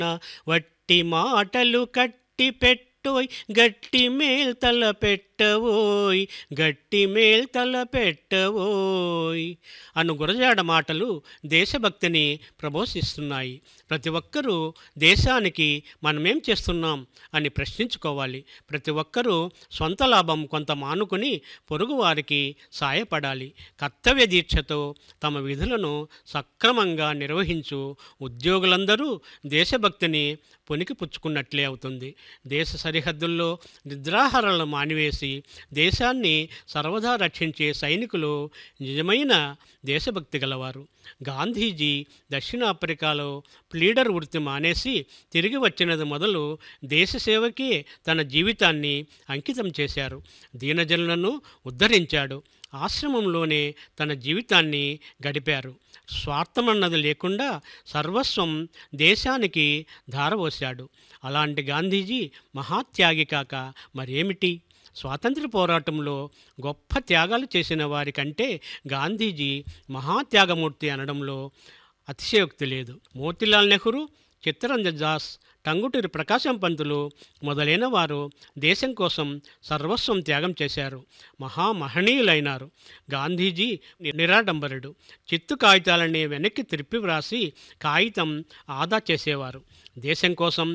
వట్టి మాటలు కట్టి పెట్టోయ్ గట్టి మేల్తల పెట్టవోయ్ గట్టి మేల్తల పెట్టవోయ్ అను గురజాడ మాటలు దేశభక్తిని ప్రబోధిస్తున్నాయి ప్రతి ఒక్కరూ దేశానికి మనమేం చేస్తున్నాం అని ప్రశ్నించుకోవాలి ప్రతి ఒక్కరూ సొంత లాభం కొంత మానుకొని పొరుగువారికి సాయపడాలి కర్తవ్య దీక్షతో తమ విధులను సక్రమంగా నిర్వహించు ఉద్యోగులందరూ దేశభక్తిని పొనికి పుచ్చుకున్నట్లే అవుతుంది దేశ సరిహద్దుల్లో నిద్రాహారాలను మానివేసి దేశాన్ని సర్వదా రక్షించే సైనికులు నిజమైన దేశభక్తి గలవారు గాంధీజీ దక్షిణాఫ్రికాలో ప్లీడర్ వృత్తి మానేసి తిరిగి వచ్చినది మొదలు దేశ సేవకే తన జీవితాన్ని అంకితం చేశారు దీనజనులను ఉద్ధరించాడు ఆశ్రమంలోనే తన జీవితాన్ని గడిపారు స్వార్థమన్నది లేకుండా సర్వస్వం దేశానికి ధారపోశాడు అలాంటి గాంధీజీ మహాత్యాగి కాక మరేమిటి స్వాతంత్ర పోరాటంలో గొప్ప త్యాగాలు చేసిన వారి కంటే గాంధీజీ మహాత్యాగమూర్తి అనడంలో అతిశయోక్తి లేదు మోతిలాల్ నెహ్రూ చిత్తరంజన్ దాస్ టంగుటూరి ప్రకాశం పంతులు మొదలైన వారు దేశం కోసం సర్వస్వం త్యాగం చేశారు మహామహనీయులైనారు గాంధీజీ నిరాడంబరుడు చిత్తు కాగితాలని వెనక్కి తిప్పి వ్రాసి కాగితం ఆదా చేసేవారు దేశం కోసం